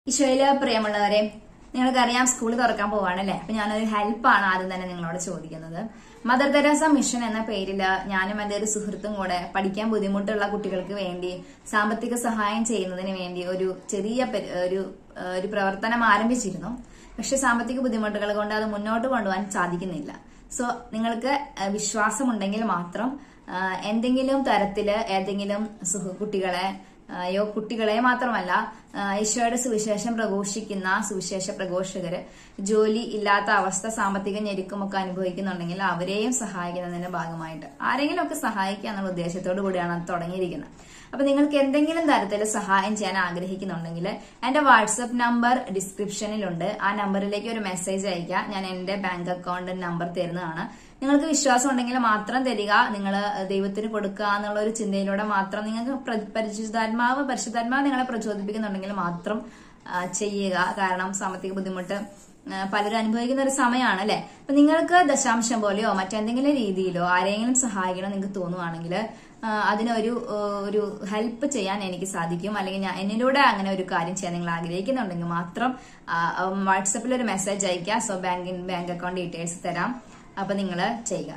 ഈശോയില് പ്രിയമുള്ളവരെ നിങ്ങൾക്കറിയാം സ്കൂൾ തുറക്കാൻ പോവാണല്ലേ അപ്പൊ ഞാനൊരു ഹെൽപ്പാണ് ആദ്യം തന്നെ നിങ്ങളോട് ചോദിക്കുന്നത് മദർ തെരേസ മിഷൻ എന്ന പേരിൽ ഞാനും എന്റെ ഒരു സുഹൃത്തും കൂടെ പഠിക്കാൻ ബുദ്ധിമുട്ടുള്ള കുട്ടികൾക്ക് വേണ്ടി സാമ്പത്തിക സഹായം ചെയ്യുന്നതിന് വേണ്ടി ഒരു ചെറിയ പരി- ഒരു ആ, ഒരു പ്രവർത്തനം ആരംഭിച്ചിരുന്നു പക്ഷെ സാമ്പത്തിക ബുദ്ധിമുട്ടുകൾ കൊണ്ട് അത് മുന്നോട്ട് കൊണ്ടുപോകാൻ സാധിക്കുന്നില്ല സോ നിങ്ങൾക്ക് ആ, വിശ്വാസമുണ്ടെങ്കിൽ മാത്രം ആ, എന്തെങ്കിലും തരത്തില് ഏതെങ്കിലും സുഹൃ കുട്ടികളെ ആ, യോ കുട്ടികളെ മാത്രമല്ല ആ, ഈശോയുടെ സുവിശേഷം പ്രഘോഷിക്കുന്ന സുവിശേഷ പ്രഘോഷകര് ജോലി ഇല്ലാത്ത അവസ്ഥ സാമ്പത്തിക ഞെരുക്കമൊക്കെ അനുഭവിക്കുന്നുണ്ടെങ്കിൽ അവരെയും സഹായിക്കുന്നതിന്റെ ഭാഗമായിട്ട് ആരെങ്കിലും ഒക്കെ സഹായിക്കുക എന്നുള്ള ഉദ്ദേശത്തോടു കൂടിയാണ് അത് തുടങ്ങിയിരിക്കുന്നത് അപ്പൊ നിങ്ങൾക്ക് എന്തെങ്കിലും തരത്തിൽ സഹായം ചെയ്യാൻ ആഗ്രഹിക്കുന്നുണ്ടെങ്കിൽ എന്റെ വാട്സപ്പ് നമ്പർ ഡിസ്ക്രിപ്ഷനിലുണ്ട് ആ നമ്പറിലേക്ക് ഒരു മെസ്സേജ് അയക്കുക ഞാൻ എന്റെ ബാങ്ക് അക്കൗണ്ട് നമ്പർ തരുന്നതാണ് നിങ്ങൾക്ക് വിശ്വാസം ഉണ്ടെങ്കിൽ മാത്രം തരിക നിങ്ങൾ ദൈവത്തിന് കൊടുക്കുക എന്നുള്ള ഒരു ചിന്തയിലൂടെ മാത്രം നിങ്ങൾക്ക് പ്ര- പരിശുദ്ധാത്മാവ് പരിശുദ്ധാത്മാവ് നിങ്ങളെ പ്രചോദിപ്പിക്കുന്നുണ്ടെങ്കിൽ മാത്രം ആ, ചെയ്യുക കാരണം സാമ്പത്തിക ബുദ്ധിമുട്ട് ആ, പലരും അനുഭവിക്കുന്ന ഒരു സമയമാണ് അല്ലെ അപ്പൊ നിങ്ങൾക്ക് ദശാംശം പോലെയോ മറ്റെന്തെങ്കിലും രീതിയിലോ ആരെങ്കിലും സഹായിക്കണം നിങ്ങൾക്ക് തോന്നുവാണെങ്കിൽ അതിനൊരു ആ, ഒരു ഹെൽപ്പ് ചെയ്യാൻ എനിക്ക് സാധിക്കും അല്ലെങ്കിൽ ഞാൻ എന്നിലൂടെ അങ്ങനെ ഒരു കാര്യം ചെയ്യാൻ നിങ്ങൾ ആഗ്രഹിക്കുന്നുണ്ടെങ്കിൽ മാത്രം വാട്സപ്പിൽ ഒരു മെസ്സേജ് അയക്കുക സോ ബാങ്കിൻ ബാങ്ക് അക്കൗണ്ട് ഡീറ്റെയിൽസ് തരാം അപ്പൊ നിങ്ങൾ ചെയ്യുക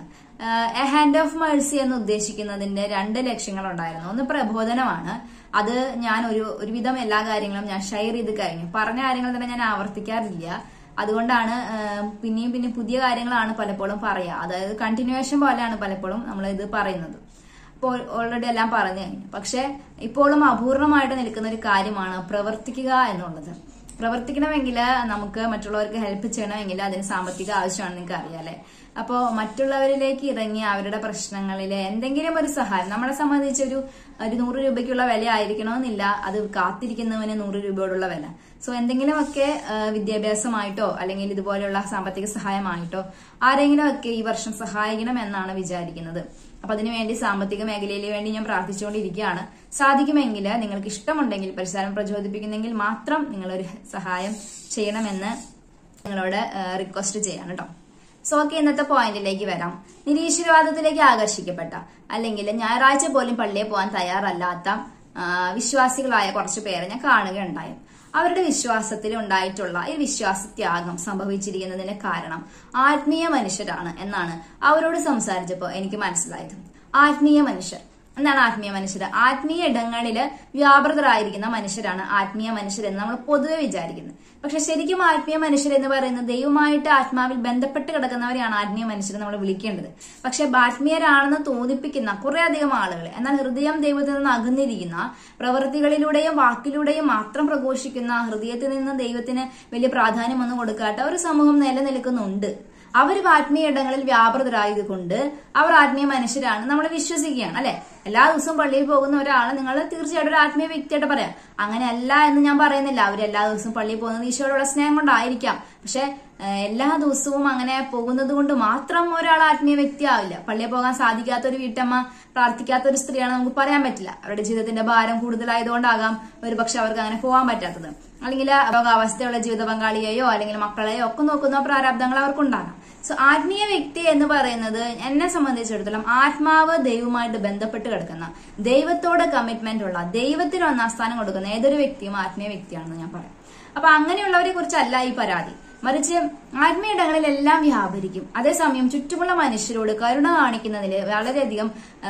എ ഹാൻഡ് ഓഫ് മേഴ്സി എന്ന് ഉദ്ദേശിക്കുന്നതിന്റെ രണ്ട് ലക്ഷ്യങ്ങൾ ഉണ്ടായിരുന്നു ഒന്ന് പ്രബോധനമാണ് അത് ഞാൻ ഒരു ഒരുവിധം എല്ലാ കാര്യങ്ങളും ഞാൻ ഷെയർ ചെയ്ത് കഴിഞ്ഞു പറഞ്ഞ കാര്യങ്ങൾ തന്നെ ഞാൻ ആവർത്തിക്കാറില്ല അതുകൊണ്ടാണ് ആ, പിന്നെയും പിന്നെ പുതിയ കാര്യങ്ങളാണ് പലപ്പോഴും പറയുക അതായത് കണ്ടിന്യൂവേഷൻ പോലെയാണ് പലപ്പോഴും നമ്മൾ ഇത് പറയുന്നത് ഇപ്പോൾ ഓൾറെഡി എല്ലാം പറഞ്ഞു കഴിഞ്ഞു പക്ഷെ ഇപ്പോഴും അപൂർണമായിട്ട് നിൽക്കുന്ന ഒരു കാര്യമാണ് പ്രവർത്തിക്കുക എന്നുള്ളത് പ്രവർത്തിക്കണമെങ്കിൽ നമുക്ക് മറ്റുള്ളവർക്ക് ഹെൽപ്പ് ചെയ്യണമെങ്കിൽ അതിന് സാമ്പത്തിക ആവശ്യമാണ് നിങ്ങൾക്ക് അറിയാലേ അപ്പോൾ മറ്റുള്ളവരിലേക്ക് ഇറങ്ങി അവരുടെ പ്രശ്നങ്ങളിൽ എന്തെങ്കിലും ഒരു സഹായം നമ്മളെ സംബന്ധിച്ച് ഒരു ഒരു നൂറ് രൂപയ്ക്കുള്ള വില ആയിരിക്കണമെന്നില്ല അത് കാത്തിരിക്കുന്നവന് നൂറ് രൂപയോടുള്ള വില സോ എന്തെങ്കിലുമൊക്കെ ആ, വിദ്യാഭ്യാസമായിട്ടോ അല്ലെങ്കിൽ ഇതുപോലെയുള്ള സാമ്പത്തിക സഹായമായിട്ടോ ആരെങ്കിലും ഒക്കെ ഈ വർഷം സഹായിക്കണം എന്നാണ് വിചാരിക്കുന്നത് അപ്പൊ അതിനുവേണ്ടി സാമ്പത്തിക മേഖലയിൽ വേണ്ടി ഞാൻ പ്രാർത്ഥിച്ചുകൊണ്ടിരിക്കുകയാണ് സാധിക്കുമെങ്കിൽ നിങ്ങൾക്ക് ഇഷ്ടമുണ്ടെങ്കിൽ പരിസരം പ്രചോദിപ്പിക്കുന്നെങ്കിൽ മാത്രം നിങ്ങളൊരു സഹായം ചെയ്യണമെന്ന് നിങ്ങളോട് റിക്വസ്റ്റ് ചെയ്യാണ് കേട്ടോ സോ ഓക്കെ ഇന്നത്തെ പോയിന്റിലേക്ക് വരാം നിരീശ്വരവാദത്തിലേക്ക് ആകർഷിക്കപ്പെട്ട അല്ലെങ്കിൽ ഞായറാഴ്ച പോലും പള്ളിയിൽ പോകാൻ തയ്യാറല്ലാത്ത ആ, വിശ്വാസികളായ കുറച്ച് പേരെ ഞാൻ കാണുകയുണ്ടായി അവരുടെ വിശ്വാസത്തിൽ ഉണ്ടായിട്ടുള്ള ഈ വിശ്വാസത്യാഗം സംഭവിച്ചിരിക്കുന്നതിന്റെ കാരണം ആത്മീയ മനുഷ്യരാണ് എന്നാണ് അവരോട് സംസാരിച്ചപ്പോൾ എനിക്ക് മനസ്സിലായത് ആത്മീയ മനുഷ്യർ എന്താണ് ആത്മീയ മനുഷ്യർ ആത്മീയ ഇടങ്ങളിൽ വ്യാപൃതരായിരിക്കുന്ന മനുഷ്യരാണ് ആത്മീയ മനുഷ്യരെന്ന് നമ്മൾ പൊതുവെ വിചാരിക്കുന്നത് പക്ഷെ ശരിക്കും ആത്മീയ മനുഷ്യർ എന്ന് പറയുന്നത് ദൈവമായിട്ട് ആത്മാവിൽ ബന്ധപ്പെട്ട് കിടക്കുന്നവരെയാണ് ആത്മീയ മനുഷ്യർ നമ്മൾ വിളിക്കേണ്ടത് പക്ഷെ ആത്മീയരാണെന്ന് തോന്നിപ്പിക്കുന്ന കുറെ അധികം ആളുകൾ എന്നാൽ ഹൃദയം ദൈവത്തിൽ നിന്ന് അകന്നിരിക്കുന്ന പ്രവൃത്തികളിലൂടെയും വാക്കിലൂടെയും മാത്രം പ്രഘോഷിക്കുന്ന ഹൃദയത്തിൽ നിന്ന് ദൈവത്തിന് വലിയ പ്രാധാന്യമൊന്നും കൊടുക്കാത്ത ഒരു സമൂഹം നിലനിൽക്കുന്നുണ്ട് അവർ ആത്മീയ ഇടങ്ങളിൽ വ്യാപൃതരായതുകൊണ്ട് അവർ ആത്മീയ മനുഷ്യരാണ് നമ്മൾ വിശ്വസിക്കുകയാണ് അല്ലെ എല്ലാ ദിവസവും പള്ളിയിൽ പോകുന്ന ഒരാളെ നിങ്ങൾ തീർച്ചയായിട്ടും ഒരു ആത്മീയ വ്യക്തിയായിട്ട് പറയാം അങ്ങനെയല്ല എന്ന് ഞാൻ പറയുന്നില്ല അവർ എല്ലാ ദിവസവും പള്ളിയിൽ പോകുന്നത് ഈശോയോടുള്ള സ്നേഹം കൊണ്ടായിരിക്കാം പക്ഷെ ഏഹ്, എല്ലാ ദിവസവും അങ്ങനെ പോകുന്നത് കൊണ്ട് മാത്രം ഒരാൾ ആത്മീയ വ്യക്തിയാവില്ല പള്ളിയിൽ പോകാൻ സാധിക്കാത്ത ഒരു വീട്ടമ്മ പ്രാർത്ഥിക്കാത്ത ഒരു സ്ത്രീയാണ് നമുക്ക് പറയാൻ പറ്റില്ല അവരുടെ ജീവിതത്തിന്റെ ഭാരം കൂടുതലായതുകൊണ്ടാകാം ഒരു പക്ഷെ അവർക്ക് അങ്ങനെ പോകാൻ പറ്റാത്തത് അല്ലെങ്കിൽ രോഗാവസ്ഥയുള്ള ജീവിത പങ്കാളിയെയോ അല്ലെങ്കിൽ മക്കളെയോ ഒക്കെ നോക്കുന്ന പ്രാരാബ്ദങ്ങൾ അവർക്കുണ്ടാകാം സോ ആത്മീയ വ്യക്തി എന്ന് പറയുന്നത് എന്നെ സംബന്ധിച്ചിടത്തോളം ആത്മാവ് ദൈവവുമായിട്ട് ബന്ധപ്പെട്ട് കിടക്കുന്ന ദൈവത്തോട് കമ്മിറ്റ്മെന്റ് ഉള്ള ദൈവത്തിന് ഒന്നാം സ്ഥാനം കൊടുക്കുന്ന ഏതൊരു വ്യക്തിയും ആത്മീയ വ്യക്തിയാണെന്ന് ഞാൻ പറയാം അപ്പൊ അങ്ങനെയുള്ളവരെ കുറിച്ചല്ല ഈ പരാതി മറിച്ച് ആത്മീയ ഇടങ്ങളിലെല്ലാം വ്യാപരിക്കും അതേസമയം ചുറ്റുമുള്ള മനുഷ്യരോട് കരുണ കാണിക്കുന്നതിൽ വളരെയധികം ആ,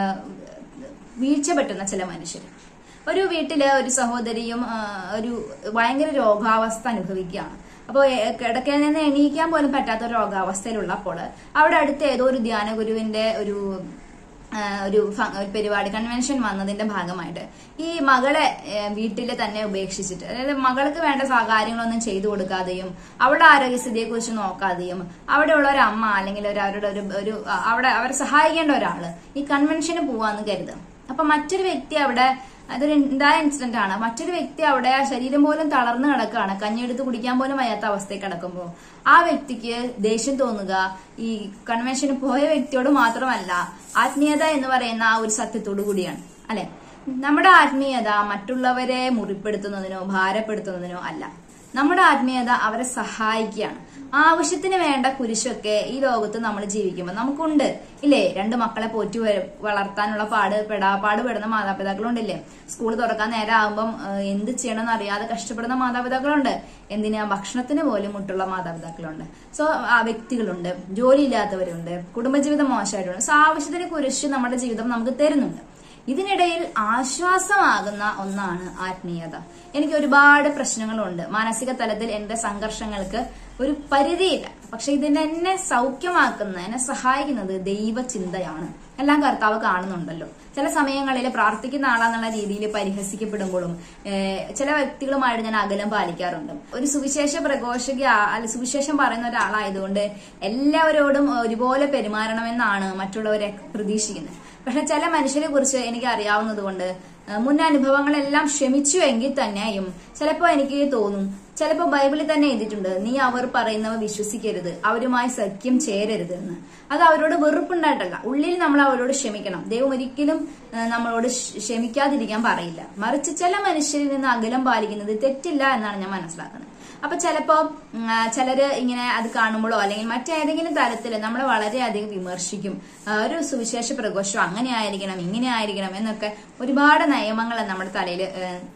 വീഴ്ച പറ്റുന്ന ചില മനുഷ്യർ ഒരു വീട്ടില് ഒരു സഹോദരിയും ആ, ഒരു ഭയങ്കര രോഗാവസ്ഥ അനുഭവിക്കുകയാണ് അപ്പോൾ കിടക്കയിൽ നിന്ന് എണീക്കാൻ പോലും പറ്റാത്ത ഒരു രോഗാവസ്ഥയിലുള്ളപ്പോൾ അവിടെ അടുത്ത് ഏതോ ഒരു ധ്യാന ഗുരുവിന്റെ ഒരു ആ, ഒരു ഫ- ഒരു പരിപാടി കൺവെൻഷൻ വന്നതിന്റെ ഭാഗമായിട്ട് ഈ മകളെ വീട്ടിൽ തന്നെ ഉപേക്ഷിച്ചിട്ട് അതായത് മകൾക്ക് വേണ്ട സ- കാര്യങ്ങളൊന്നും ചെയ്തു കൊടുക്കാതെയും അവളുടെ ആരോഗ്യസ്ഥിതിയെ കുറിച്ച് നോക്കാതെയും അവിടെയുള്ള ഒരു അമ്മ അല്ലെങ്കിൽ ഒരു അവരുടെ ഒരു ഒരു ആ, അവിടെ അവരെ സഹായിക്കേണ്ട ഒരാള് ഈ കൺവെൻഷന് പോവാന്ന് കരുതും അപ്പൊ മറ്റൊരു വ്യക്തി അവിടെ അതൊരു ഉണ്ടായ ഇൻസിഡന്റ് ആണ് മറ്റൊരു വ്യക്തി അവിടെ ശരീരം പോലും തളർന്നു കിടക്കുകയാണ് കഞ്ഞിയെടുത്ത് കുടിക്കാൻ പോലും വയ്യാത്ത അവസ്ഥയിൽ കിടക്കുമ്പോൾ ആ വ്യക്തിക്ക് ദേഷ്യം തോന്നുക ഈ കൺവെൻഷന് പോയ വ്യക്തിയോട് മാത്രമല്ല ആത്മീയത എന്ന് പറയുന്ന ആ ഒരു സത്യത്തോടു കൂടിയാണ് അല്ലെ നമ്മുടെ ആത്മീയത മറ്റുള്ളവരെ മുറിപ്പെടുത്തുന്നതിനോ ഭാരപ്പെടുത്തുന്നതിനോ അല്ല നമ്മുടെ ആത്മീയത അവരെ സഹായിക്കുകയാണ് ആവശ്യത്തിന് വേണ്ട കുരിശൊക്കെ ഈ ലോകത്ത് നമ്മൾ ജീവിക്കുമ്പോൾ നമുക്കുണ്ട് ഇല്ലേ രണ്ട് മക്കളെ പോറ്റി വ- വളർത്താനുള്ള പാട് പെടാ പാട് പെടുന്ന മാതാപിതാക്കളുണ്ടല്ലേ സ്കൂൾ തുറക്കാൻ നേരം ആകുമ്പം ഏഹ്, എന്ത് ചെയ്യണമെന്ന് അറിയാതെ കഷ്ടപ്പെടുന്ന മാതാപിതാക്കളുണ്ട് എന്തിനാ ഭക്ഷണത്തിന് പോലും മുട്ടുള്ള മാതാപിതാക്കളുണ്ട് സോ ആ വ്യക്തികളുണ്ട് ജോലിയില്ലാത്തവരുണ്ട് കുടുംബജീവിതം മോശമായിട്ടുണ്ട് സോ ആവശ്യത്തിന് കുരിശ് നമ്മുടെ ജീവിതം നമുക്ക് തരുന്നുണ്ട് ഇതിനിടയിൽ ആശ്വാസമാകുന്ന ഒന്നാണ് ആത്മീയത എനിക്ക് ഒരുപാട് പ്രശ്നങ്ങളുണ്ട് മാനസിക തലത്തിൽ എന്റെ സംഘർഷങ്ങൾക്ക് ഒരു പരിധിയില്ല പക്ഷെ ഇതിനെ എന്നെ സൗഖ്യമാക്കുന്ന എന്നെ സഹായിക്കുന്നത് ദൈവചിന്തയാണ് എല്ലാം കർത്താവ് കാണുന്നുണ്ടല്ലോ ചില സമയങ്ങളിൽ പ്രാർത്ഥിക്കുന്ന ആളാന്നുള്ള രീതിയിൽ പരിഹസിക്കപ്പെടുമ്പോഴും ഏഹ്, ചില വ്യക്തികളുമായിട്ട് ഞാൻ അകലം പാലിക്കാറുണ്ട് ഒരു സുവിശേഷ പ്രഘോഷക അല്ല സുവിശേഷം പറയുന്ന ഒരാളായതുകൊണ്ട് എല്ലാവരോടും ഒരുപോലെ പെരുമാറണമെന്നാണ് മറ്റുള്ളവരെ പ്രതീക്ഷിക്കുന്നത് പക്ഷെ ചില മനുഷ്യരെ കുറിച്ച് എനിക്ക് അറിയാവുന്നത് കൊണ്ട് ഏഹ്, മുൻ അനുഭവങ്ങളെല്ലാം ക്ഷമിച്ചു എങ്കിൽ തന്നെയും ചിലപ്പോൾ എനിക്ക് തോന്നും ചിലപ്പോൾ ബൈബിളിൽ തന്നെ എഴുതിയിട്ടുണ്ട് നീ അവർ പറയുന്നവ വിശ്വസിക്കരുത് അവരുമായി സഖ്യം ചേരരുത് എന്ന് അത് അവരോട് വെറുപ്പുണ്ടായിട്ടല്ല ഉള്ളിൽ നമ്മൾ അവരോട് ക്ഷമിക്കണം ദൈവം ഒരിക്കലും ഏഹ്, നമ്മളോട് ക്ഷ- ക്ഷമിക്കാതിരിക്കാൻ പറയില്ല മറിച്ച് ചില മനുഷ്യരിൽ നിന്ന് അകലം പാലിക്കുന്നത് തെറ്റില്ല എന്നാണ് ഞാൻ മനസ്സിലാക്കുന്നത് അപ്പൊ ചിലപ്പോ ഉം, ആ, ചിലര് ഇങ്ങനെ അത് കാണുമ്പോഴോ അല്ലെങ്കിൽ മറ്റേതെങ്കിലും തരത്തിൽ നമ്മളെ വളരെയധികം വിമർശിക്കും ആ, ഒരു സുവിശേഷ പ്രഘോഷം അങ്ങനെ ആയിരിക്കണം ഇങ്ങനെ ആയിരിക്കണം എന്നൊക്കെ ഒരുപാട് നിയമങ്ങൾ നമ്മുടെ തലയിൽ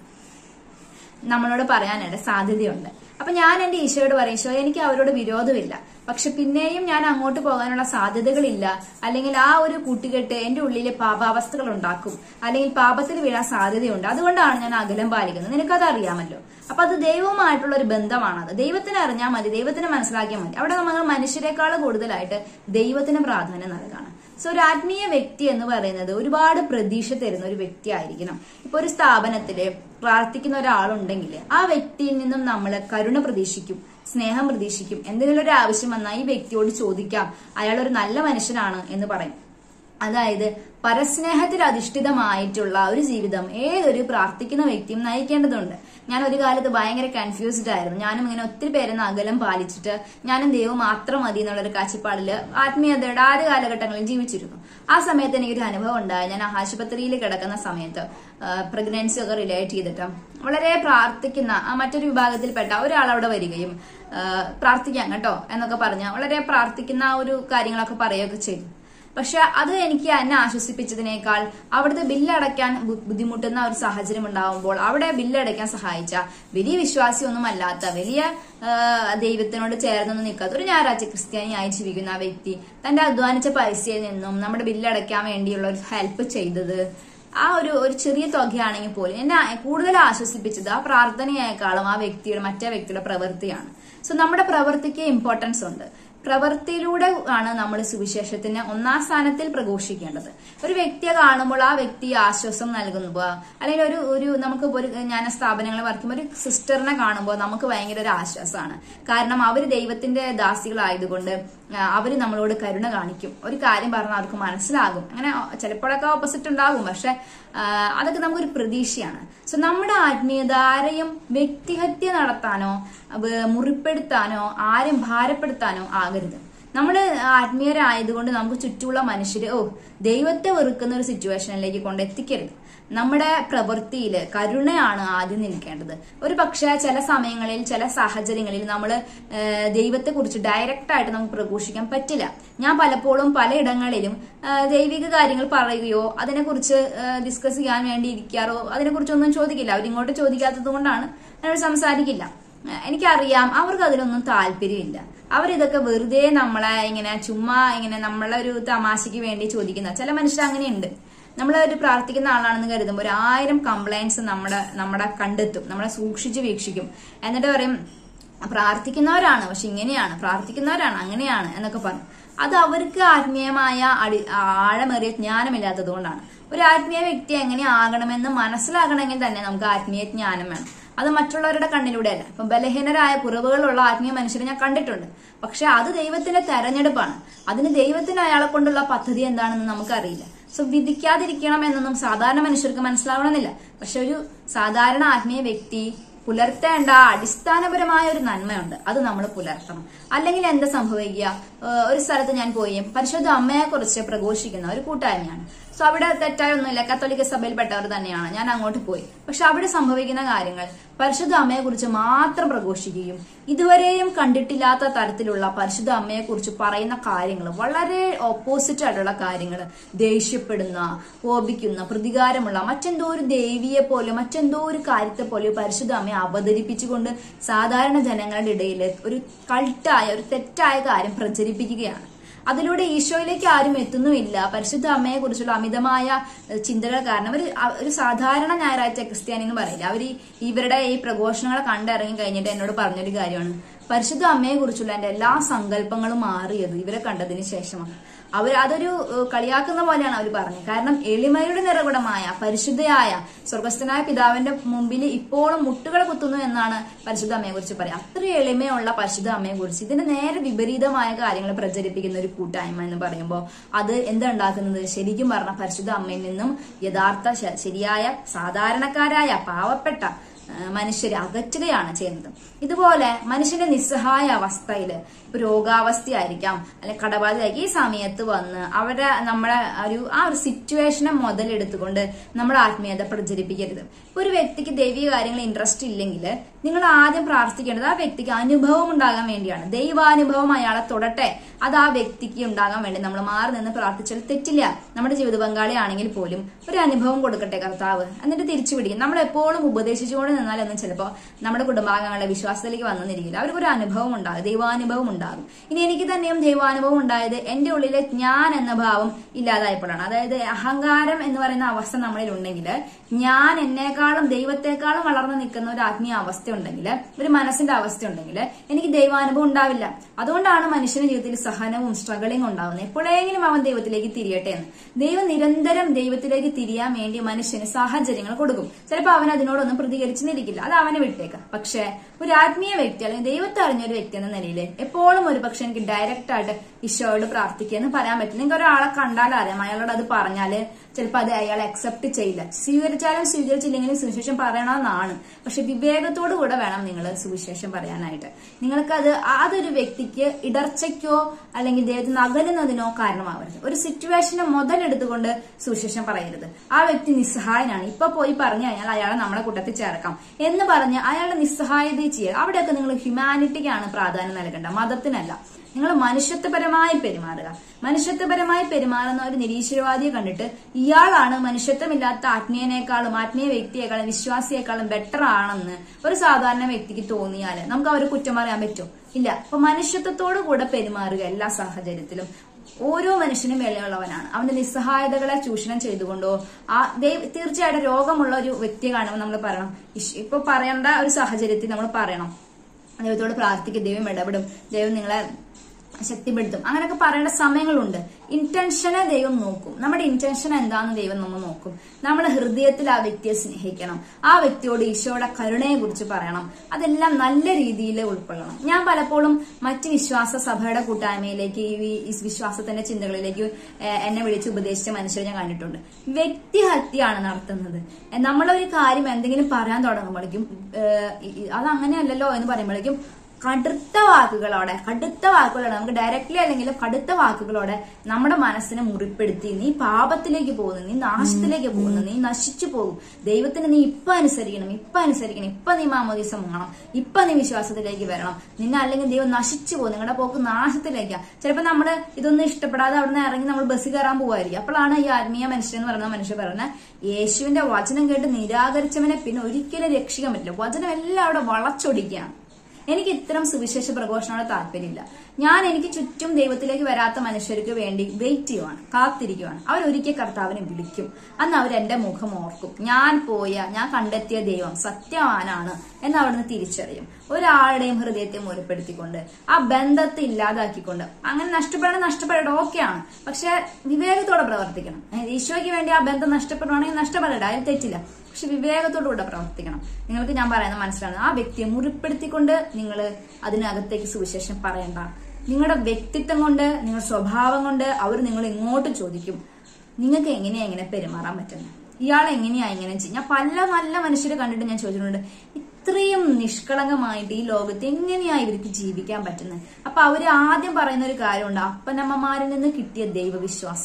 നമ്മളോട് പറയാനായിട്ട് സാധ്യതയുണ്ട് അപ്പൊ ഞാൻ എന്റെ ഈശോയോട് പറയും ഈശോ എനിക്ക് അവരോട് വിരോധമില്ല പക്ഷെ പിന്നെയും ഞാൻ അങ്ങോട്ട് പോകാനുള്ള സാധ്യതകളില്ല അല്ലെങ്കിൽ ആ ഒരു കൂട്ടുകെട്ട് എന്റെ ഉള്ളിലെ പാപാവസ്ഥകൾ ഉണ്ടാക്കും അല്ലെങ്കിൽ പാപത്തിൽ വീഴാൻ സാധ്യതയുണ്ട് അതുകൊണ്ടാണ് ഞാൻ അകലം പാലിക്കുന്നത് നിനക്കത് അറിയാമല്ലോ അപ്പൊ അത് ദൈവവുമായിട്ടുള്ള ഒരു ബന്ധമാണത് ദൈവത്തിനെ അറിഞ്ഞാൽ മതി ദൈവത്തിനെ മനസ്സിലാക്കിയാൽ മതി അവിടെ നമ്മൾ മനുഷ്യരെക്കാൾ കൂടുതലായിട്ട് ദൈവത്തിന് പ്രാധാന്യം നൽകണം സോ ഒരു ആത്മീയ വ്യക്തി എന്ന് പറയുന്നത് ഒരുപാട് പ്രതീക്ഷ തരുന്ന ഒരു വ്യക്തി ആയിരിക്കണം ഇപ്പൊ ഒരു സ്ഥാപനത്തില് പ്രാർത്ഥിക്കുന്ന ഒരാളുണ്ടെങ്കിൽ ആ വ്യക്തിയിൽ നിന്നും നമ്മൾ കരുണ പ്രതീക്ഷിക്കും സ്നേഹം പ്രതീക്ഷിക്കും എന്തെങ്കിലും ഒരു ആവശ്യം വന്നാൽ ഈ വ്യക്തിയോട് ചോദിക്കാം അയാൾ ഒരു നല്ല മനുഷ്യനാണ് എന്ന് പറയും അതായത് പരസ്നേഹത്തിൽ അധിഷ്ഠിതമായിട്ടുള്ള ഒരു ജീവിതം ഏതൊരു പ്രാർത്ഥിക്കുന്ന വ്യക്തിയും നയിക്കേണ്ടതുണ്ട് ഞാൻ ഒരു കാലത്ത് ഭയങ്കര കൺഫ്യൂസ്ഡ് ആയിരുന്നു ഞാനും ഇങ്ങനെ ഒത്തിരി പേരെ അകലം പാലിച്ചിട്ട് ഞാനും ദൈവം മാത്രം മതി എന്നുള്ളൊരു കാഴ്ചപ്പാടില് ആത്മീയതയുടെ ആദ്യ കാലഘട്ടങ്ങളിൽ ജീവിച്ചിരുന്നു ആ സമയത്ത് എനിക്കൊരു അനുഭവം ഉണ്ടായി ഞാൻ ആശുപത്രിയിൽ കിടക്കുന്ന സമയത്ത് പ്രഗ്നൻസി ഒക്കെ റിലേറ്റ് ചെയ്തിട്ട് വളരെ പ്രാർത്ഥിക്കുന്ന ആ മറ്റൊരു വിഭാഗത്തിൽപ്പെട്ട ഒരാൾ അവിടെ വരികയും ആ, പ്രാർത്ഥിക്കാം കേട്ടോ എന്നൊക്കെ പറഞ്ഞ വളരെ പ്രാർത്ഥിക്കുന്ന ആ ഒരു കാര്യങ്ങളൊക്കെ പറയുകയൊക്കെ ചെയ്തു പക്ഷെ അത് എനിക്ക് എന്നെ ആശ്വസിപ്പിച്ചതിനേക്കാൾ അവിടുത്തെ ബില്ലടയ്ക്കാൻ ബു- ബുദ്ധിമുട്ടുന്ന ഒരു സാഹചര്യം ഉണ്ടാവുമ്പോൾ അവിടെ ബില്ലടയ്ക്കാൻ സഹായിച്ച വലിയ വിശ്വാസിയൊന്നും അല്ലാത്ത വലിയ ആ, ദൈവത്തിനോട് ചേർന്നൊന്നും നിൽക്കാത്ത ഒരു ഞായറാഴ്ച ക്രിസ്ത്യാനിയായി ജീവിക്കുന്ന ആ വ്യക്തി തന്റെ അധ്വാനിച്ച പൈസയിൽ നിന്നും നമ്മുടെ ബില്ലടയ്ക്കാൻ വേണ്ടിയുള്ള ഒരു ഹെൽപ്പ് ചെയ്തത് ആ ഒരു ഒരു ചെറിയ തുകയാണെങ്കിൽ പോലും എന്നെ കൂടുതൽ ആശ്വസിപ്പിച്ചത് ആ പ്രാർത്ഥനയേക്കാളും ആ വ്യക്തിയുടെ മറ്റേ വ്യക്തിയുടെ പ്രവൃത്തിയാണ് സോ നമ്മുടെ പ്രവൃത്തിക്ക് ഇമ്പോർട്ടൻസ് ഉണ്ട് പ്രവൃത്തിയിലൂടെ ആണ് നമ്മൾ സുവിശേഷത്തിന് ഒന്നാം സ്ഥാനത്തിൽ പ്രഘോഷിക്കേണ്ടത് ഒരു വ്യക്തിയെ കാണുമ്പോൾ ആ വ്യക്തി ആശ്വാസം നൽകുമ്പോൾ അല്ലെങ്കിൽ ഒരു ഒരു നമുക്ക് ഒരു ജ്ഞാന സ്ഥാപനങ്ങളിൽ വർക്ക് ചെയ്യുമ്പോൾ ഒരു സിസ്റ്ററിനെ കാണുമ്പോൾ നമുക്ക് ഭയങ്കര ഒരു ആശ്വാസമാണ് കാരണം അവർ ദൈവത്തിന്റെ ദാസികളായതുകൊണ്ട് ആ, അവര് നമ്മളോട് കരുണ കാണിക്കും ഒരു കാര്യം പറഞ്ഞാൽ അവർക്ക് മനസ്സിലാകും അങ്ങനെ ചിലപ്പോഴൊക്കെ ഓപ്പോസിറ്റ് ഉണ്ടാകും പക്ഷെ ആ, അതൊക്കെ നമുക്കൊരു പ്രതീക്ഷയാണ് സോ നമ്മുടെ ആത്മീയത ആരെയും വ്യക്തിഹത്യ നടത്താനോ വേ- മുറിപ്പെടുത്താനോ ആരും ഭാരപ്പെടുത്താനോ ആകരുത് നമ്മൾ ആത്മീയരായതുകൊണ്ട് നമുക്ക് ചുറ്റുമുള്ള മനുഷ്യര് ഓ ദൈവത്തെ വെറുക്കുന്ന ഒരു സിറ്റുവേഷനിലേക്ക് കൊണ്ട് എത്തിക്കരുത് നമ്മുടെ പ്രവൃത്തിയിൽ കരുണയാണ് ആദ്യം നിൽക്കേണ്ടത് ഒരു പക്ഷേ ചില സമയങ്ങളിൽ ചില സാഹചര്യങ്ങളിൽ നമ്മൾ ദൈവത്തെ കുറിച്ച് ഡയറക്റ്റ് ആയിട്ട് നമുക്ക് പ്രഘോഷിക്കാൻ പറ്റില്ല ഞാൻ പലപ്പോഴും പലയിടങ്ങളിലും ആ, ദൈവിക കാര്യങ്ങൾ പറയുകയോ അതിനെക്കുറിച്ച് ഡിസ്കസ് ചെയ്യാൻ വേണ്ടി ഇരിക്കാറോ അതിനെക്കുറിച്ചൊന്നും ചോദിക്കില്ല അവരിങ്ങോട്ട് ചോദിക്കാത്തത് കൊണ്ടാണ് അവർ സംസാരിക്കില്ല ആ, എനിക്കറിയാം അവർക്ക് അതിലൊന്നും താല്പര്യമില്ല അവരിതൊക്കെ വെറുതെ നമ്മളെ ഇങ്ങനെ ചുമ്മാ ഇങ്ങനെ നമ്മളെ ഒരു തമാശയ്ക്ക് വേണ്ടി ചോദിക്കുന്ന ചില മനുഷ്യർ അങ്ങനെയുണ്ട് നമ്മൾ ഒരു പ്രാർത്ഥിക്കുന്ന ആളാണെന്ന് കരുതുമ്പോൾ ഒരു ആയിരം കംപ്ലൈൻസ് നമ്മുടെ നമ്മുടെ കണ്ടെത്തും നമ്മളെ സൂക്ഷിച്ച് വീക്ഷിക്കും എന്നിട്ട് പറയും പ്രാർത്ഥിക്കുന്നവരാണ് പക്ഷെ ഇങ്ങനെയാണ് പ്രാർത്ഥിക്കുന്നവരാണ് അങ്ങനെയാണ് എന്നൊക്കെ പറയും അത് അവർക്ക് ആത്മീയമായ അടി ആഴമേറിയ ജ്ഞാനമില്ലാത്തത് കൊണ്ടാണ് ഒരു ആത്മീയ വ്യക്തി എങ്ങനെ ആകണമെന്ന് മനസ്സിലാകണമെങ്കിൽ തന്നെ നമുക്ക് ആത്മീയ ജ്ഞാനം വേണം അത് മറ്റുള്ളവരുടെ കണ്ണിലൂടെ അല്ല ഇപ്പൊ ബലഹീനരായ കുറവുകളുള്ള ആത്മീയ മനുഷ്യരെ ഞാൻ കണ്ടിട്ടുണ്ട് പക്ഷെ അത് ദൈവത്തിന്റെ തെരഞ്ഞെടുപ്പാണ് അതിന് ദൈവത്തിന് അയാളെ കൊണ്ടുള്ള പദ്ധതി എന്താണെന്ന് നമുക്കറിയില്ല സോ വിധിക്കാതിരിക്കണം എന്നൊന്നും സാധാരണ മനുഷ്യർക്ക് മനസ്സിലാവണമെന്നില്ല പക്ഷെ ഒരു സാധാരണ ആത്മീയ വ്യക്തി പുലർത്തേണ്ട അടിസ്ഥാനപരമായ ഒരു നന്മയുണ്ട് അത് നമ്മൾ പുലർത്തണം അല്ലെങ്കിൽ എന്താ സംഭവിക്കുക ഏഹ് ഒരു സ്ഥലത്ത് ഞാൻ പോയി പരിശുദ്ധ അമ്മയെ കുറിച്ച് പ്രഘോഷിക്കുന്ന ഒരു കൂട്ടായ്മയാണ് സോ അവിടെ തെറ്റായൊന്നുമില്ല കത്തോലിക്ക സഭയിൽപ്പെട്ടവർ തന്നെയാണ് ഞാൻ അങ്ങോട്ട് പോയി പക്ഷെ അവിടെ സംഭവിക്കുന്ന കാര്യങ്ങൾ പരിശുദ്ധ അമ്മയെ കുറിച്ച് മാത്രം പ്രഘോഷിക്കുകയും ഇതുവരെയും കണ്ടിട്ടില്ലാത്ത തരത്തിലുള്ള പരിശുദ്ധ അമ്മയെ കുറിച്ച് പറയുന്ന കാര്യങ്ങൾ വളരെ ഓപ്പോസിറ്റ് ആയിട്ടുള്ള കാര്യങ്ങൾ ദേഷ്യപ്പെടുന്ന കോപിക്കുന്ന പ്രതികാരമുള്ള മറ്റെന്തോ ഒരു ദേവിയെ പോലെ മറ്റെന്തോ ഒരു കാര്യത്തെ പോലെ പരിശുദ്ധ അമ്മയെ അവതരിപ്പിച്ചുകൊണ്ട് സാധാരണ ജനങ്ങളുടെ ഇടയിൽ ഒരു കൾട്ടായ ഒരു തെറ്റായ കാര്യം പ്രചരിപ്പിക്കുകയാണ് അതിലൂടെ ഈശോയിലേക്ക് ആരും എത്തുന്നുമില്ല പരിശുദ്ധ അമ്മയെ കുറിച്ചുള്ള അമിതമായ ഏഹ്, ചിന്തകൾ കാരണം ഒരു അ- ഒരു സാധാരണ ഞായറാഴ്ച ക്രിസ്ത്യാനി എന്ന് പറയില്ല അവർ ഇവരുടെ ഈ പ്രഘോഷണങ്ങളെ കണ്ടിറങ്ങി കഴിഞ്ഞിട്ട് എന്നോട് പറഞ്ഞൊരു കാര്യമാണ് പരിശുദ്ധ അമ്മയെ കുറിച്ചുള്ള എന്റെ എല്ലാ സങ്കല്പങ്ങളും മാറിയത് ഇവരെ കണ്ടതിന് ശേഷമാണ് അവർ അതൊരു ഏഹ്, കളിയാക്കുന്ന പോലെയാണ് അവർ പറഞ്ഞത് കാരണം എളിമയുടെ നിറകുടമായ പരിശുദ്ധയായ സ്വർഗസ്ഥനായ പിതാവിന്റെ മുമ്പിൽ ഇപ്പോഴും മുട്ടുകൾ കുത്തുന്നു എന്നാണ് പരിശുദ്ധ അമ്മയെ കുറിച്ച് പറയാം അത്ര എളിമയുള്ള പരിശുദ്ധ അമ്മയെ കുറിച്ച് ഇതിന് നേരെ വിപരീതമായ കാര്യങ്ങൾ പ്രചരിപ്പിക്കുന്ന ഒരു കൂട്ടായ്മ എന്ന് പറയുമ്പോൾ അത് എന്താ ഉണ്ടാക്കുന്നത് ശരിക്കും പറഞ്ഞ പരിശുദ്ധ അമ്മയിൽ നിന്നും യഥാർത്ഥ ശ- ശരിയായ സാധാരണക്കാരായ പാവപ്പെട്ട ആ, മനുഷ്യരെ അകറ്റുകയാണ് ചെയ്യുന്നത് ഇതുപോലെ മനുഷ്യന്റെ നിസ്സഹായ അവസ്ഥയില് ഇപ്പൊ രോഗാവസ്ഥയായിരിക്കാം അല്ലെ കടബാധയായിരിക്കും ഈ സമയത്ത് വന്ന് അവരെ നമ്മളെ ഒരു ആ ഒരു സിറ്റുവേഷനെ മുതലെടുത്തുകൊണ്ട് നമ്മുടെ ആത്മീയത പ്രചരിപ്പിക്കരുത് ഇപ്പൊ ഒരു വ്യക്തിക്ക് ദൈവിക കാര്യങ്ങൾ ഇൻട്രസ്റ്റ് ഇല്ലെങ്കിൽ നിങ്ങൾ ആദ്യം പ്രാർത്ഥിക്കേണ്ടത് ആ വ്യക്തിക്ക് അനുഭവം ഉണ്ടാകാൻ വേണ്ടിയാണ് ദൈവാനുഭവം അയാളെ തൊടട്ടെ അത് ആ വ്യക്തിക്ക് ഉണ്ടാകാൻ വേണ്ടി നമ്മൾ മാറി നിന്ന് പ്രാർത്ഥിച്ചാൽ തെറ്റില്ല നമ്മുടെ ജീവിത പങ്കാളി ആണെങ്കിൽ പോലും ഒരു അനുഭവം കൊടുക്കട്ടെ കർത്താവ് എന്നിട്ട് തിരിച്ചു പിടിക്കും നമ്മൾ എപ്പോഴും ഉപദേശിച്ചുകൊണ്ട് നിന്നാലൊന്നും ചിലപ്പോൾ നമ്മുടെ കുടുംബാംഗങ്ങളുടെ വിശ്വാസത്തിലേക്ക് വന്നെന്നിരിക്കില്ല അവർക്ക് ഒരു അനുഭവം ഉണ്ടാകും ദൈവാനുഭവം ഉണ്ടാകും ഇനി എനിക്ക് തന്നെയും ദൈവാനുഭവം ഉണ്ടായത് എന്റെ ഉള്ളിലെ ഞാൻ എന്ന ഭാവം ഇല്ലാതായപ്പോഴാണ് അതായത് അഹങ്കാരം എന്ന് പറയുന്ന അവസ്ഥ നമ്മളിൽ ഉണ്ടെങ്കിൽ ഞാൻ എന്നെക്കാളും ദൈവത്തെക്കാളും വളർന്നു നിൽക്കുന്ന ഒരു ആത്മീയ അവസ്ഥ ഉണ്ടെങ്കിൽ ഒരു മനസ്സിന്റെ അവസ്ഥ ഉണ്ടെങ്കിൽ എനിക്ക് ദൈവാനുഭവം ഉണ്ടാവില്ല അതുകൊണ്ടാണ് മനുഷ്യന്റെ ജീവിതത്തിൽ സഹനവും സ്ട്രഗിളിംഗ് ഉണ്ടാവുന്നത് എപ്പോഴെങ്കിലും അവൻ ദൈവത്തിലേക്ക് തിരിയട്ടെ എന്ന് ദൈവം നിരന്തരം ദൈവത്തിലേക്ക് തിരിയാൻ വേണ്ടി മനുഷ്യന് സാഹചര്യങ്ങൾ കൊടുക്കും ചിലപ്പോൾ അവൻ അതിനോടൊന്നും പ്രതികരിച്ചെന്നിരിക്കില്ല അത് അവനെ വിട്ടേക്കാം പക്ഷേ ഒരു ആത്മീയ വ്യക്തി അല്ലെങ്കിൽ ദൈവത്തെ അറിഞ്ഞ ഒരു വ്യക്തി എന്ന നിലയിൽ എപ്പോഴും ഒരു പക്ഷെ എനിക്ക് ഡയറക്റ്റ് ആയിട്ട് ഈശോയോട് പ്രാർത്ഥിക്കുക എന്ന് പറയാൻ പറ്റും നിങ്ങൾക്ക് ഒരാളെ കണ്ടാൽ അറിയാം അയാളോട് അത് പറഞ്ഞാല് ചിലപ്പോൾ അത് അയാൾ അക്സെപ്റ്റ് ചെയ്യില്ല സ്വീകരിച്ചാലും സ്വീകരിച്ചില്ലെങ്കിലും സുവിശേഷം പറയണമെന്നാണ് പക്ഷെ വിവേകത്തോടു കൂടെ വേണം നിങ്ങൾ സുവിശേഷം പറയാനായിട്ട് നിങ്ങൾക്കത് അതൊരു വ്യക്തിക്ക് ഇടർച്ചയ്ക്കോ അല്ലെങ്കിൽ ദൈവത്തിന് അകലുന്നതിനോ കാരണമാവരുത് ഒരു സിറ്റുവേഷനെ മുതലെടുത്തുകൊണ്ട് സുവിശേഷം പറയരുത് ആ വ്യക്തി നിസ്സഹായനാണ് ഇപ്പൊ പോയി പറഞ്ഞു കഴിഞ്ഞാൽ അയാളെ നമ്മളെ കൂട്ടത്തിൽ ചേർക്കാം എന്ന് പറഞ്ഞ് അയാളുടെ നിസ്സഹായത ചെയ്യുക അവിടെയൊക്കെ നിങ്ങൾ ഹ്യൂമാനിറ്റിക്കാണ് പ്രാധാന്യം നൽകേണ്ടത് മതത്തിനല്ല നിങ്ങൾ മനുഷ്യത്വപരമായി പെരുമാറുക മനുഷ്യത്വപരമായി പെരുമാറുന്ന ഒരു നിരീശ്വരവാദിയെ കണ്ടിട്ട് ഇയാളാണ് മനുഷ്യത്വമില്ലാത്ത ആത്മീയനേക്കാളും ആത്മീയ വ്യക്തിയേക്കാളും വിശ്വാസിയേക്കാളും ബെറ്റർ ആണെന്ന് ഒരു സാധാരണ വ്യക്തിക്ക് തോന്നിയാൽ നമുക്ക് അവർ കുറ്റം പറയാൻ പറ്റുമോ ഇല്ല അപ്പൊ മനുഷ്യത്വത്തോടു കൂടെ പെരുമാറുക എല്ലാ സാഹചര്യത്തിലും ഓരോ മനുഷ്യനും വിലയുള്ളവനാണ് അവന്റെ നിസ്സഹായതകളെ ചൂഷണം ചെയ്തുകൊണ്ടോ ആ ദൈവ തീർച്ചയായിട്ടും രോഗമുള്ള ഒരു വ്യക്തിയെ കാണുമ്പോൾ നമ്മൾ പറയണം ഇഷ്- ഇപ്പൊ പറയേണ്ട ഒരു സാഹചര്യത്തിൽ നമ്മൾ പറയണം ദൈവത്തോട് പ്രാർത്ഥിക്കും ദൈവം ഇടപെടും ദൈവം നിങ്ങളെ ശക്തിപ്പെടുത്തും അങ്ങനെയൊക്കെ പറയേണ്ട സമയങ്ങളുണ്ട് ഇന്റൻഷനെ ദൈവം നോക്കും നമ്മുടെ ഇന്റൻഷൻ എന്താണെന്ന് ദൈവം നമ്മൾ നോക്കും നമ്മൾ ഹൃദയത്തിൽ ആ വ്യക്തിയെ സ്നേഹിക്കണം ആ വ്യക്തിയോട് ഈശോയുടെ കരുണയെ കുറിച്ച് പറയണം അതെല്ലാം നല്ല രീതിയിൽ ഉൾക്കൊള്ളണം ഞാൻ പലപ്പോഴും മറ്റ് വിശ്വാസ സഭയുടെ കൂട്ടായ്മയിലേക്ക് ഈ ഈ വിശ്വാസത്തിന്റെ ചിന്തകളിലേക്ക് ഏഹ്, എന്നെ വിളിച്ച് ഉപദേശിച്ച മനുഷ്യരെ ഞാൻ കണ്ടിട്ടുണ്ട് വ്യക്തിഹത്യയാണ് നടത്തുന്നത് ഏഹ്, നമ്മളൊരു കാര്യം എന്തെങ്കിലും പറയാൻ തുടങ്ങുമ്പോഴേക്കും ഏഹ്, ഈ- ഈ- അത് അങ്ങനെയല്ലല്ലോ എന്ന് പറയുമ്പോഴേക്കും കടുത്ത വാക്കുകളോടെ കടുത്ത വാക്കുകളോടെ നമുക്ക് ഡയറക്റ്റ്ലി അല്ലെങ്കിലും കടുത്ത വാക്കുകളോടെ നമ്മുടെ മനസ്സിനെ മുറിപ്പെടുത്തി നീ പാപത്തിലേക്ക് പോകുന്നു നീ നാശത്തിലേക്ക് പോകുന്നു നീ നശിച്ചു പോകും ദൈവത്തിന് നീ ഇപ്പൊ അനുസരിക്കണം ഇപ്പൊ അനുസരിക്കണം ഇപ്പൊ നീ മാമോദീസ മുങ്ങണം ഇപ്പൊ നീ വിശ്വാസത്തിലേക്ക് വരണം നിന്നെ അല്ലെങ്കിൽ ദൈവം നശിച്ചു പോകും നിങ്ങളുടെ പോക്ക് നാശത്തിലേക്കാ ചിലപ്പോൾ നമ്മൾ ഇതൊന്നും ഇഷ്ടപ്പെടാതെ അവിടെ നിന്ന് ഇറങ്ങി നമ്മൾ ബസ് കയറാൻ പോവായിരിക്കും അപ്പോഴാണ് ഈ ആത്മീയ മനുഷ്യൻ എന്ന് പറയുന്ന മനുഷ്യൻ പറയുന്നത് യേശുവിന്റെ വചനം കേട്ട് നിരാകരിച്ചവനെ പിന്നെ ഒരിക്കലും രക്ഷിക്കാൻ പറ്റില്ല വചനം എല്ലാം അവിടെ വളച്ചൊടിക്കുകയാണ് എനിക്ക് ഇത്തരം സുവിശേഷ പ്രഘോഷണോട് താല്പര്യമില്ല ഞാൻ എനിക്ക് ചുറ്റും ദൈവത്തിലേക്ക് വരാത്ത മനുഷ്യർക്ക് വേണ്ടി വെയിറ്റ് ചെയ്യുവാണ് കാത്തിരിക്കുവാണ് അവരൊരിക്കൽ കർത്താവിനെ വിളിക്കും അന്ന് അവർ എന്റെ മുഖം ഓർക്കും ഞാൻ പോയ ഞാൻ കണ്ടെത്തിയ ദൈവം സത്യവാനാണ് എന്ന് അവിടുന്ന് തിരിച്ചറിയും ഒരാളുടെയും ഹൃദയത്തെ മുറിപ്പെടുത്തിക്കൊണ്ട് ആ ബന്ധത്തെ ഇല്ലാതാക്കിക്കൊണ്ട് അങ്ങനെ നഷ്ടപ്പെടണം നഷ്ടപ്പെടണം ഓക്കെയാണ് പക്ഷെ വിവേകത്തോടെ പ്രവർത്തിക്കണം ഏ, ഈശോയ്ക്ക് വേണ്ടി ആ ബന്ധം നഷ്ടപ്പെടുവാണെങ്കിൽ നഷ്ടപ്പെടട്ടെ അതിൽ തെറ്റില്ല പക്ഷെ വിവേകത്തോടുകൂടെ പ്രവർത്തിക്കണം നിങ്ങൾക്ക് ഞാൻ പറയുന്നത് മനസ്സിലാണ് ആ വ്യക്തിയെ മുറിപ്പെടുത്തിക്കൊണ്ട് നിങ്ങൾ അതിനകത്തേക്ക് സുവിശേഷം പറയണ്ട നിങ്ങളുടെ വ്യക്തിത്വം കൊണ്ട് നിങ്ങളുടെ സ്വഭാവം കൊണ്ട് അവർ നിങ്ങൾ ഇങ്ങോട്ട് ചോദിക്കും നിങ്ങൾക്ക് എങ്ങനെയാ എങ്ങനെ പെരുമാറാൻ പറ്റുന്നത് ഇയാൾ എങ്ങനെയാ ഇങ്ങനെ ചെയ്യും ഞാൻ പല നല്ല മനുഷ്യരെ കണ്ടിട്ട് ഞാൻ ചോദിച്ചിട്ടുണ്ട് ഇത്രയും നിഷ്കളങ്കമായിട്ട് ഈ ലോകത്ത് എങ്ങനെയാ ഇവർക്ക് ജീവിക്കാൻ പറ്റുന്നത് അപ്പൊ അവര് ആദ്യം പറയുന്ന ഒരു കാര്യമുണ്ട് അപ്പനമ്മമാരിൽ നിന്ന് കിട്ടിയ ദൈവവിശ്വാസം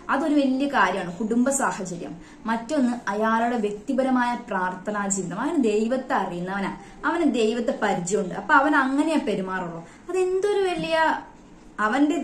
അതൊരു വലിയ കാര്യമാണ് കുടുംബ സാഹചര്യം മറ്റൊന്ന് അയാളുടെ വ്യക്തിപരമായ പ്രാർത്ഥനാ ജീവിതം അവന് ദൈവത്തെ അറിയുന്നവനാ അവന് ദൈവത്തെ പരിചയമുണ്ട് അപ്പൊ അവൻ അങ്ങനെയാ പെരുമാറുള്ളൂ അതെന്തൊരു വലിയ അവന്റെ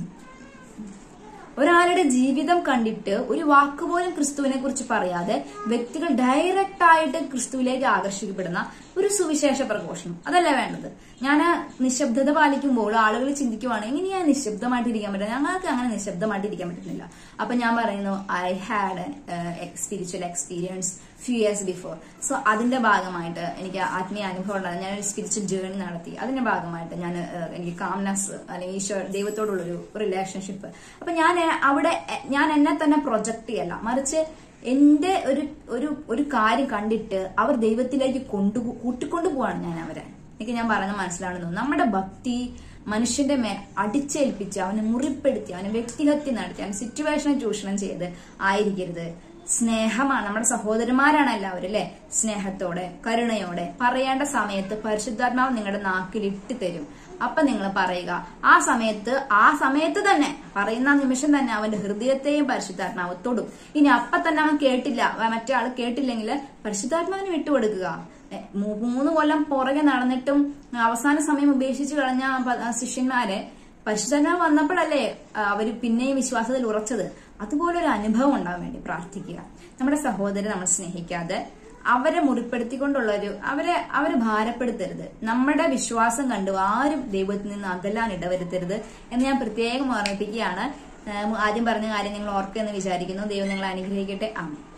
ഒരാളുടെ ജീവിതം കണ്ടിട്ട് ഒരു വാക്കുപോലും ക്രിസ്തുവിനെ കുറിച്ച് പറയാതെ വ്യക്തികൾ ഡയറക്റ്റ് ആയിട്ട് ക്രിസ്തുവിലേക്ക് ആകർഷിക്കപ്പെടുന്ന ഒരു സുവിശേഷ പ്രഘോഷണം അതല്ല വേണ്ടത് ഞാൻ നിശബ്ദത പാലിക്കുമ്പോൾ ആളുകൾ ചിന്തിക്കുവാണ് എങ്ങനെയാ നിശബ്ദമായിട്ടിരിക്കാൻ പറ്റുക ഞങ്ങൾക്ക് അങ്ങനെ നിശബ്ദമായിട്ടിരിക്കാൻ പറ്റുന്നില്ല അപ്പൊ ഞാൻ പറയുന്നു I had spiritual experience few years before so അതിന്റെ ഭാഗമായിട്ട് എനിക്ക് ആത്മീയ അനുഭവം ഉണ്ടായിരുന്നു ഞാനൊരു സ്പിരിച്വൽ ജേർണി നടത്തി അതിന്റെ ഭാഗമായിട്ട് ഞാൻ എനിക്ക് കാംനെസ് അല്ലെങ്കിൽ ഈശോ ദൈവത്തോടുള്ളൊരു റിലേഷൻഷിപ്പ് അപ്പൊ ഞാൻ അവിടെ ഞാൻ എന്നെ തന്നെ പ്രൊജക്ട് ചെയ്യല്ല മറിച്ച് എന്റെ ഒരു ഒരു ഒരു കാര്യം കണ്ടിട്ട് അവർ ദൈവത്തിലേക്ക് കൊണ്ടു കൂട്ടിക്കൊണ്ടു പോവാണ് ഞാൻ അവരെ എനിക്ക് ഞാൻ പറയുന്നത് മനസ്സിലാണെന്ന് തോന്നുന്നു നമ്മുടെ ഭക്തി മനുഷ്യന്റെ മേ അടിച്ചേൽപ്പിച്ച് അവനെ മുറിപ്പെടുത്തി അവനെ വ്യക്തിഹത്യ നടത്തി അവൻ സിറ്റുവേഷനെ ചൂഷണം ചെയ്ത് ആയിരിക്കരുത് സ്നേഹമാണ് നമ്മുടെ സഹോദരന്മാരാണ് എല്ലാവരും അല്ലെ സ്നേഹത്തോടെ കരുണയോടെ പറയേണ്ട സമയത്ത് പരിശുദ്ധാത്മാവ് നിങ്ങളുടെ നാക്കിൽ ഇട്ട് തരും അപ്പൊ നിങ്ങൾ പറയുക ആ സമയത്ത് ആ സമയത്ത് തന്നെ പറയുന്ന നിമിഷം തന്നെ അവന്റെ ഹൃദയത്തെയും പരിശുദ്ധാത്മാവ് തൊടും ഇനി അപ്പൊ തന്നെ അവൻ കേട്ടില്ല മറ്റേ ആൾ കേട്ടില്ലെങ്കിൽ പരിശുദ്ധാത്മാവിന് വിട്ടുകൊടുക്കുക മൂന്ന് കൊല്ലം പുറകെ നടന്നിട്ടും അവസാന സമയം ഉപേക്ഷിച്ച് കളഞ്ഞ ശിഷ്യന്മാരെ പരിശുദ്ധന വന്നപ്പോഴല്ലേ അവര് പിന്നെയും വിശ്വാസത്തിൽ ഉറച്ചത് അതുപോലെ ഒരു അനുഭവം ഉണ്ടാവാൻ വേണ്ടി പ്രാർത്ഥിക്കുക നമ്മുടെ സഹോദരനെ നമ്മൾ സ്നേഹിക്കാതെ അവരെ മുറിപ്പെടുത്തിക്കൊണ്ടുള്ള ഒരു അവരെ അവരെ ഭാരപ്പെടുത്തരുത് നമ്മുടെ വിശ്വാസം കണ്ടു ആരും ദൈവത്തിൽ നിന്ന് അകലാൻ ഇടവരുത്തരുത് എന്ന് ഞാൻ പ്രത്യേകം ഓർമ്മിപ്പിക്കുകയാണ് ആദ്യം പറഞ്ഞ കാര്യം നിങ്ങൾ ഓർക്കുമെന്ന് വിചാരിക്കുന്നു ദൈവം നിങ്ങളെ അനുഗ്രഹിക്കട്ടെ ആമേ